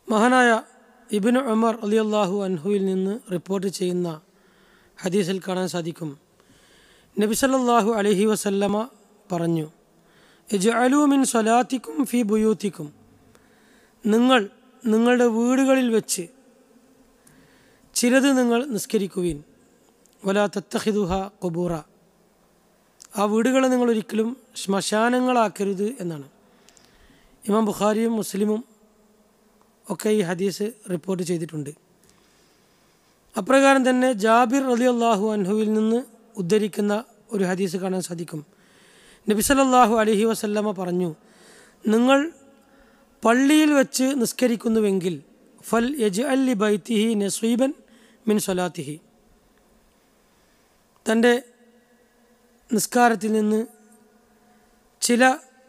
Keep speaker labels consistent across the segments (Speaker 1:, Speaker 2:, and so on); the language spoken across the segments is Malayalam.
Speaker 1: മഹാനായ ഇബിന് ഉമർ അലി അള്ളാഹു അൻഹുവിൽ നിന്ന് റിപ്പോർട്ട് ചെയ്യുന്ന ഹദീസിൽ കാണാൻ സാധിക്കും നബി സല്ലല്ലാഹു അലൈഹി വസല്ലമ പറഞ്ഞു ഇജ്അലൂ മിൻ സ്വലാത്തിക്കും ഫി ബുയൂത്തിക്കും നിങ്ങൾ നിങ്ങളുടെ വീടുകളിൽ വെച്ച് ചിലത് നിങ്ങൾ നിസ്കരിക്കുവീൻ വലാ തത്തഹിദുഹ കൊബൂറ ആ വീടുകളെ നിങ്ങൾ ഒരിക്കലും ശ്മശാനങ്ങളാക്കരുത് എന്നാണ് ഇമാം ബുഖാരിയും മുസ്ലിമും ഒക്കെ ഈ ഹദീസ് റിപ്പോർട്ട് ചെയ്തിട്ടുണ്ട് അപ്രകാരം തന്നെ ജാബിർ റലി അള്ളാഹു അൻഹുവിൽ നിന്ന് ഉദ്ധരിക്കുന്ന ഒരു ഹദീസ് കാണാൻ സാധിക്കും നബി സല്ലല്ലാഹു അലൈഹി വസല്ലമ പറഞ്ഞു നിങ്ങൾ പള്ളിയിൽ വെച്ച് നിസ്കരിക്കുന്നുവെങ്കിൽ ഫൽ യജ് അല്ലി ബൈത്തിഹി നസീബൻ മിൻ സ്വലാത്തിഹി തൻ്റെ നിസ്കാരത്തിൽ നിന്ന് ചില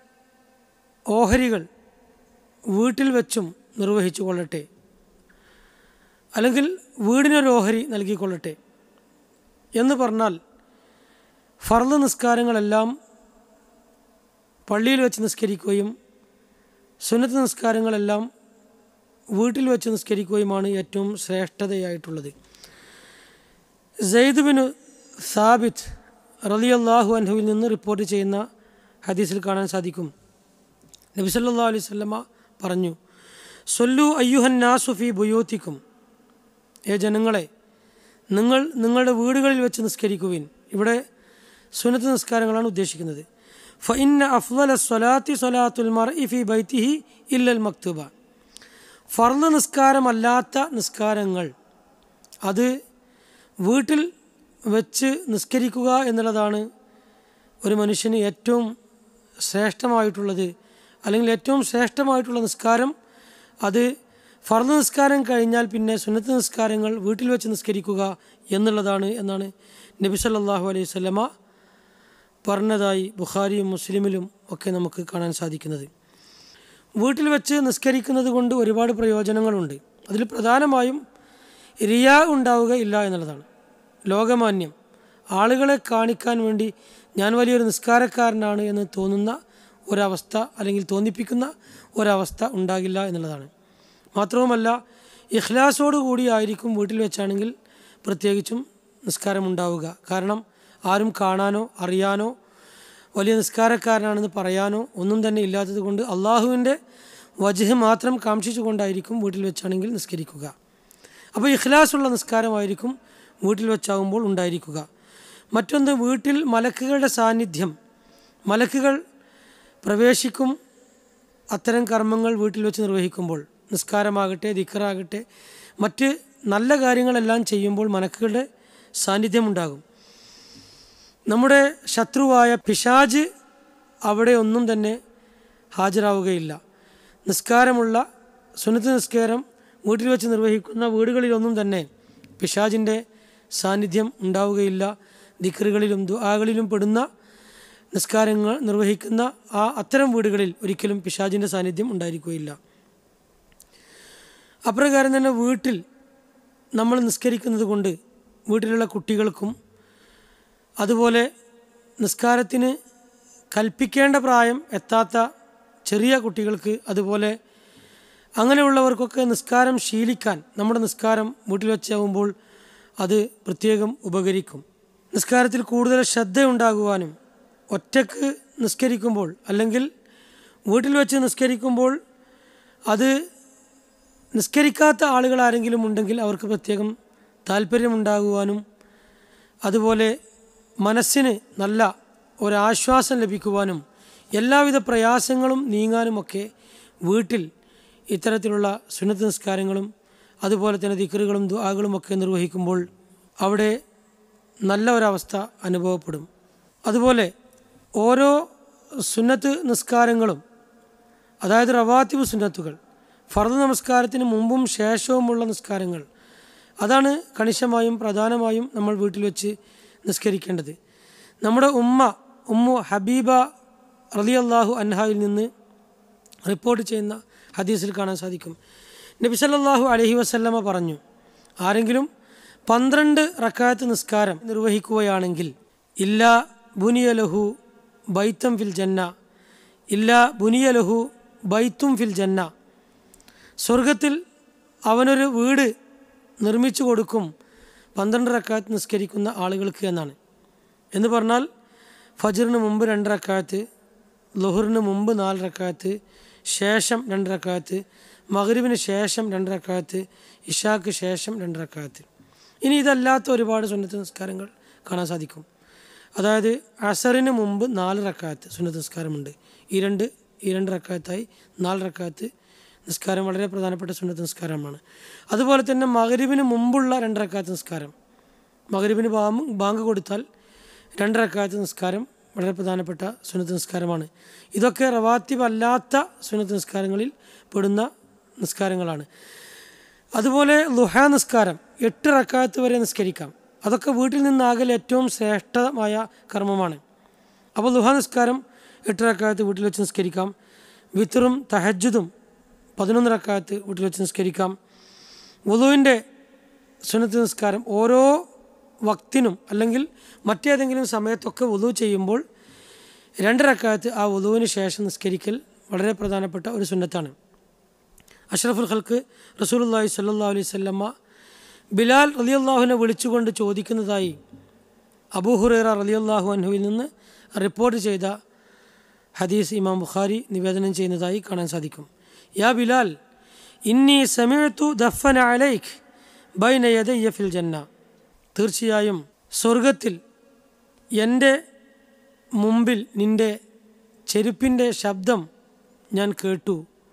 Speaker 1: ഓഹരികൾ വീട്ടിൽ വെച്ചും നിർവഹിച്ചു കൊള്ളട്ടെ അല്ലെങ്കിൽ വീടിനൊരു ഓഹരി നൽകിക്കൊള്ളട്ടെ എന്ന് പറഞ്ഞാൽ ഫർദ് നിസ്കാരങ്ങളെല്ലാം പള്ളിയിൽ വെച്ച് നിസ്കരിക്കുകയും സുന്നത്ത് നിസ്കാരങ്ങളെല്ലാം വീട്ടിൽ വെച്ച് നിസ്കരിക്കുകയുമാണ് ഏറ്റവും ശ്രേഷ്ഠതയായിട്ടുള്ളത് സെയ്ദുബിന് സാബിത്ത് റലിയല്ലാഹു അൻഹുവിൽ നിന്ന് റിപ്പോർട്ട് ചെയ്യുന്ന ഹദീസിൽ കാണാൻ സാധിക്കും നബി സല്ലാ അലൈഹി സ്വല്ലമ്മ പറഞ്ഞു സൊല്ലു അയ്യുഹൻ നാസുഫി ബുയൂത്തിക്കും ഏ ജനങ്ങളെ നിങ്ങൾ നിങ്ങളുടെ വീടുകളിൽ വെച്ച് നിസ്കരിക്കുവിൻ ഇവിടെ സുനത്ത് നിസ്കാരങ്ങളാണ് ഉദ്ദേശിക്കുന്നത് ഫഇന്ന അഫ്ലൽ സ്വലാത്തി സ്വലാത്തുൽ മർ ഇഫി ബൈത്തിഹി ഇല്ലൽ മക്തുബ ഫർദ് നിസ്കാരമല്ലാത്ത നിസ്കാരങ്ങൾ അത് വീട്ടിൽ വെച്ച് നിസ്കരിക്കുക എന്നുള്ളതാണ് ഒരു മനുഷ്യന് ഏറ്റവും ശ്രേഷ്ഠമായിട്ടുള്ളത് അല്ലെങ്കിൽ ഏറ്റവും ശ്രേഷ്ഠമായിട്ടുള്ള നിസ്കാരം അത് ഫർദ് നിസ്കാരം കഴിഞ്ഞാൽ പിന്നെ സുന്നത്ത് നിസ്കാരങ്ങൾ വീട്ടിൽ വെച്ച് നിസ്കരിക്കുക എന്നുള്ളതാണ് എന്നാണ് നബി സല്ലല്ലാഹു അലൈഹി വസല്ലമ പറഞ്ഞതായി ബുഖാരിയും മുസ്ലിമിലും ഒക്കെ നമുക്ക് കാണാൻ സാധിക്കുന്നത് വീട്ടിൽ വെച്ച് നിസ്കരിക്കുന്നത് കൊണ്ട് ഒരുപാട് പ്രയോജനങ്ങളുണ്ട് അതിൽ പ്രധാനമായും റിയ ഉണ്ടാവുക ഇല്ല എന്നുള്ളതാണ് ലോകമാന്യം ആളുകളെ കാണിക്കാൻ വേണ്ടി ഞാൻ വലിയൊരു നിസ്കാരക്കാരനാണ് എന്ന് തോന്നുന്ന ഒരവസ്ഥ അല്ലെങ്കിൽ തോന്നിപ്പിക്കുന്ന ഒരവസ്ഥ ഉണ്ടാകില്ല എന്നുള്ളതാണ് മാത്രവുമല്ല ഇഖ്ലാസോടു കൂടി ആയിരിക്കും വീട്ടിൽ വെച്ചാണെങ്കിൽ പ്രത്യേകിച്ചും നിസ്കാരം ഉണ്ടാവുക കാരണം ആരും കാണാനോ അറിയാനോ വലിയ നിസ്കാരക്കാരനാണെന്ന് പറയാനോ ഒന്നും തന്നെ ഇല്ലാത്തത് കൊണ്ട് അള്ളാഹുവിൻ്റെ വജഹ് മാത്രം കാക്ഷിച്ചുകൊണ്ടായിരിക്കും വീട്ടിൽ വെച്ചാണെങ്കിൽ നിസ്കരിക്കുക അപ്പോൾ ഇഖ്ലാസുള്ള നിസ്കാരമായിരിക്കും വീട്ടിൽ വെച്ചാകുമ്പോൾ ഉണ്ടായിരിക്കുക മറ്റൊന്ന് വീട്ടിൽ മലക്കുകളുടെ സാന്നിധ്യം മലക്കുകൾ പ്രവേശിക്കും അത്തരം കർമ്മങ്ങൾ വീട്ടിൽ വെച്ച് നിർവഹിക്കുമ്പോൾ നിസ്കാരമാകട്ടെ ദിക്കറാകട്ടെ മറ്റ് നല്ല കാര്യങ്ങളെല്ലാം ചെയ്യുമ്പോൾ മലക്കുകളുടെ സാന്നിധ്യം ഉണ്ടാകും നമ്മുടെ ശത്രുവായ പിശാജ് അവിടെ ഒന്നും തന്നെ ഹാജരാവുകയില്ല നിസ്കാരമുള്ള സുനത്ത് നിസ്കാരം വീട്ടിൽ വെച്ച് നിർവഹിക്കുന്ന വീടുകളിലൊന്നും തന്നെ പിശാജിൻ്റെ സാന്നിധ്യം ഉണ്ടാവുകയില്ല ദിക്കറുകളിലും ദുആകളിലും പെടുന്ന നിസ്കാരങ്ങൾ നിർവഹിക്കുന്ന ആ അത്തരം വീടുകളിൽ ഒരിക്കലും പിശാജിൻ്റെ സാന്നിധ്യം ഉണ്ടായിരിക്കുകയില്ല അപ്രകാരം തന്നെ വീട്ടിൽ നമ്മൾ നിസ്കരിക്കുന്നത് കൊണ്ട് വീട്ടിലുള്ള കുട്ടികൾക്കും അതുപോലെ നിസ്കാരത്തിന് കൽപ്പിക്കേണ്ട പ്രായം എത്താത്ത ചെറിയ കുട്ടികൾക്ക് അതുപോലെ അങ്ങനെയുള്ളവർക്കൊക്കെ നിസ്കാരം ശീലിക്കാൻ നമ്മുടെ നിസ്കാരം വീട്ടിൽ വെച്ചാകുമ്പോൾ അത് പ്രത്യേകം ഉപകരിക്കും നിസ്കാരത്തിൽ കൂടുതൽ ശ്രദ്ധയുണ്ടാകുവാനും ഒറ്റക്ക് നിസ്കരിക്കുമ്പോൾ അല്ലെങ്കിൽ വീട്ടിൽ വെച്ച് നിസ്കരിക്കുമ്പോൾ അത് നിസ്കരിക്കാത്ത ആളുകൾ ആരെങ്കിലും ഉണ്ടെങ്കിൽ അവർക്ക് പ്രത്യേകം താല്പര്യമുണ്ടാകുവാനും അതുപോലെ മനസ്സിന് നല്ല ഒരാശ്വാസം ലഭിക്കുവാനും എല്ലാവിധ പ്രയാസങ്ങളും നീങ്ങാനുമൊക്കെ വീട്ടിൽ ഇത്തരത്തിലുള്ള സുന്നത്ത് നിസ്കാരങ്ങളും അതുപോലെ തന്നെ ദിക്കറുകളും ദുആകളും ഒക്കെ നിർവഹിക്കുമ്പോൾ അവിടെ നല്ല ഒരവസ്ഥ അനുഭവപ്പെടും അതുപോലെ ഓരോ സുന്നത്ത് നിസ്കാരങ്ങളും അതായത് റവാത്തിബ് സുന്നത്തുകൾ ഫർദ് നമസ്കാരത്തിന് മുമ്പും ശേഷവുമുള്ള നിസ്കാരങ്ങൾ അതാണ് കണിശമായും പ്രധാനമായും നമ്മൾ വീട്ടിൽ വെച്ച് നിസ്കരിക്കേണ്ടത് നമ്മുടെ ഉമ്മ ഉമ്മു ഹബീബ റളിയല്ലാഹു അൻഹായിൽ നിന്ന് റിപ്പോർട്ട് ചെയ്യുന്ന ഹദീസിൽ കാണാൻ സാധിക്കും നബി സല്ലല്ലാഹു അലൈഹി വസല്ലമ പറഞ്ഞു ആരെങ്കിലും പന്ത്രണ്ട് റക്കാത്ത് നിസ്കാരം നിർവഹിക്കുകയാണെങ്കിൽ ഇല്ലാ ബുനിയലഹു ബൈത്തം ഫിൽ ജന്ന ഇല്ലാ ബുനിയലഹു ബൈത്തും ഫിൽ ജന്ന സ്വർഗത്തിൽ അവനൊരു വീട് നിർമ്മിച്ചു കൊടുക്കും പന്ത്രണ്ട് റക്കാത്ത് നിസ്കരിക്കുന്ന ആളുകൾക്ക് എന്നാണ് എന്ന് പറഞ്ഞാൽ ഫജറിന് മുമ്പ് രണ്ട് റക്കാത്ത് ലുഹറിന് മുമ്പ് നാല് റക്കാത്ത് ശേഷം രണ്ട് റക്കാത്ത് മഗ്രിബിന് ശേഷം രണ്ട് റക്കാത്ത് ഇഷാക്ക് ശേഷം രണ്ട് റക്കാത്ത് ഇനി ഇതല്ലാത്ത ഒരുപാട് സുന്നത്ത് നിസ്കാരങ്ങൾ കാണാൻ സാധിക്കും അതായത് അസറിന് മുമ്പ് നാല് റക്കാത്ത് സുന്നത്ത് നിസ്കാരമുണ്ട് ഈ രണ്ട് ഈ രണ്ട് റക്കാത്തായി നാല് റക്കാത്ത് നിസ്കാരം വളരെ പ്രധാനപ്പെട്ട സുന്നത്ത് നിസ്കാരമാണ് അതുപോലെ തന്നെ മകരിബിന് മുമ്പുള്ള രണ്ട് റക്കാത്ത് നിസ്കാരം മകരിബിന് ബാങ്ക് ബാങ്ക് കൊടുത്താൽ രണ്ട് റക്കാത്ത് നിസ്കാരം വളരെ പ്രധാനപ്പെട്ട സുന്നത്ത് നിസ്കാരമാണ് ഇതൊക്കെ റവാത്തിബ് അല്ലാത്ത സുന്നത്ത് നിസ്കാരങ്ങളിൽ പെടുന്ന നിസ്കാരങ്ങളാണ് അതുപോലെ ലുഹ നിസ്കാരം എട്ട് റക്കാത്ത് വരെ നിസ്കരിക്കാം അതൊക്കെ വീട്ടിൽ നിന്നാകൽ ഏറ്റവും ശ്രേഷ്ഠമായ കർമ്മമാണ് അപ്പോൾ ലുഹ നിസ്കാരം എട്ട് റക്കാത്ത് വീട്ടിൽ വെച്ച് നിസ്കരിക്കാം വിത്തറും തഹജുദും പതിനൊന്ന് റക്കാത്ത് വീട്ടിൽ വെച്ച് നിസ്കരിക്കാം വുളുവിൻ്റെ സുന്നത്ത് നിസ്കാരം ഓരോ വക്തിനും അല്ലെങ്കിൽ മറ്റേതെങ്കിലും സമയത്തൊക്കെ വുളു ചെയ്യുമ്പോൾ രണ്ട് റക്കാത്ത് ആ വുളുവിന് ശേഷം നിസ്കരിക്കൽ വളരെ പ്രധാനപ്പെട്ട ഒരു സുന്നത്താണ് അഷ്റഫുൽ ഖൽക്ക് റസൂലുള്ളാഹി സ്വല്ലല്ലാഹു അലൈഹി വസല്ലമ ബിലാൽ റളിയല്ലാഹുവിനെ വിളിച്ചുകൊണ്ട് ചോദിക്കുന്നതായി അബൂ ഹുറൈറ റളിയല്ലാഹു അൻഹുവിൽ നിന്ന് റിപ്പോർട്ട് ചെയ്ത ഹദീസ് ഇമാം ബുഖാരി നിവേദനം ചെയ്യുന്നതായി കാണാൻ സാധിക്കും യാ ബിലാൽ ഇന്നി സമയത്തു ദഫന അലൈഖ് ബൈന യദയ്യ ഫിൽ ജന്ന തീർച്ചയായും സ്വർഗത്തിൽ എൻ്റെ മുമ്പിൽ നിൻ്റെ ചെരുപ്പിൻ്റെ ശബ്ദം ഞാൻ കേട്ടു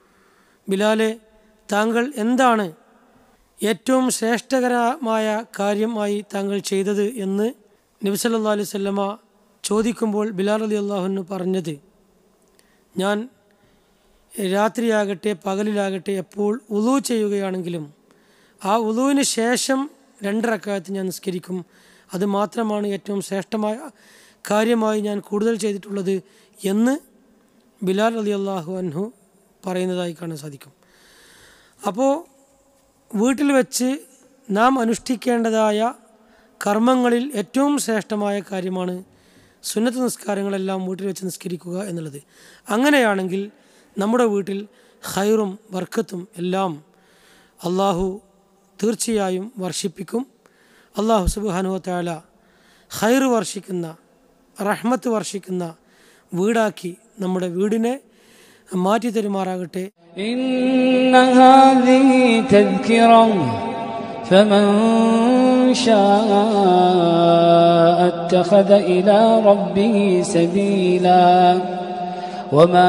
Speaker 1: ബിലാലെ താങ്കൾ എന്താണ് ഏറ്റവും ശ്രേഷ്ഠകരമായ കാര്യമായി താങ്കൾ ചെയ്തത് എന്ന് നബി സല്ലല്ലാഹു അലൈഹി വസല്ലമ ചോദിക്കുമ്പോൾ ബിലാൽ അലി അള്ളാഹുന് പറഞ്ഞത് ഞാൻ രാത്രിയാകട്ടെ പകലിലാകട്ടെ എപ്പോൾ ഉളു ചെയ്യുകയാണെങ്കിലും ആ ഉളുവിന് ശേഷം രണ്ടരക്കാലത്ത് ഞാൻ നിസ്കരിക്കും അത് മാത്രമാണ് ഏറ്റവും ശ്രേഷ്ഠമായ കാര്യമായി ഞാൻ കൂടുതൽ ചെയ്തിട്ടുള്ളത് എന്ന് ബിലാൽ അലി അള്ളാഹു അൻഹു പറയുന്നതായി കാണാൻ സാധിക്കും അപ്പോൾ വീട്ടിൽ വെച്ച് നാം അനുഷ്ഠിക്കേണ്ടതായ കർമ്മങ്ങളിൽ ഏറ്റവും ശ്രേഷ്ഠമായ കാര്യമാണ് സുന്നത്ത് നിസ്കാരങ്ങളെല്ലാം വീട്ടിൽ വെച്ച് നിസ്കരിക്കുക എന്നുള്ളത് അങ്ങനെയാണെങ്കിൽ നമ്മുടെ വീട്ടിൽ ഹൈറും വർക്കത്തും എല്ലാം അള്ളാഹു തീർച്ചയായും വർഷിപ്പിക്കും അള്ളാഹു സുബാനുവ താല ഹൈറ് വർഷിക്കുന്ന റഹ്മത്ത് വർഷിക്കുന്ന വീടാക്കി നമ്മുടെ വീടിനെ മാറ്റി തരുമാറാകട്ടെ
Speaker 2: إن هذه تذكرة فمن شاء اتخذ إلى ربه سبيلا وما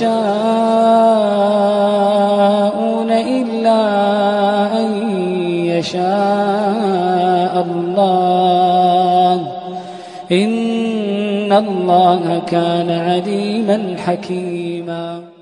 Speaker 2: تشاءون إلا أن يشاء الله إن الله كان عليما حكيما